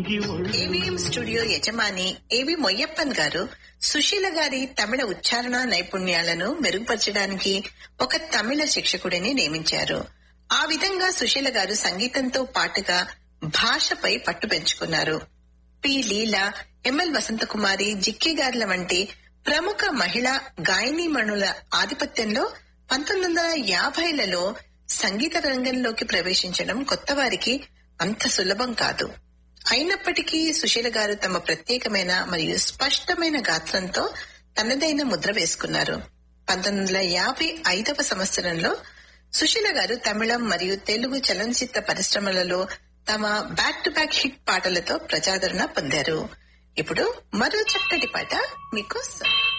నింగి ఒళ్ళు AVM studio యజమాని ఏవి మొయ్యప్పన్ గారు సుశీల గారి తమిళ ఉచ్చారణ నైపుణ్యాలను మెరుగుపరచడానికి ఒక తమిళ శిక్షకుడిని నియమించారు ఆ విధంగా సుశీల గారు సంగీతంతో పాటుగా భాషపై పట్టు పెంచుకున్నారు పి లీల ఎంఎల్ వసంతకుమారి జిక్కి గారుల వంటి ప్రముఖ మహిళా గాయనీమణుల ఆధిపత్యంలో పంతొమ్మిది వందల యాభైలలో సంగీత రంగంలోకి ప్రవేశించడం కొత్త వారికి అంత సులభం కాదు అయినప్పటికీ సుశీల గారు తమ ప్రత్యేకమైన మరియు స్పష్టమైన గాత్రంతో తనదైన ముద్ర వేసుకున్నారు పంతొమ్మిది వందల యాభై ఐదవ సంవత్సరంలో సుశీల గారు తమిళం మరియు తెలుగు చలనచిత్ర పరిశ్రమలలో తమ బ్యాక్ టు బ్యాక్ హిట్ పాటలతో ప్రజాదరణ పొందారు ఇప్పుడు మరో చక్కటి పాట మీకోసం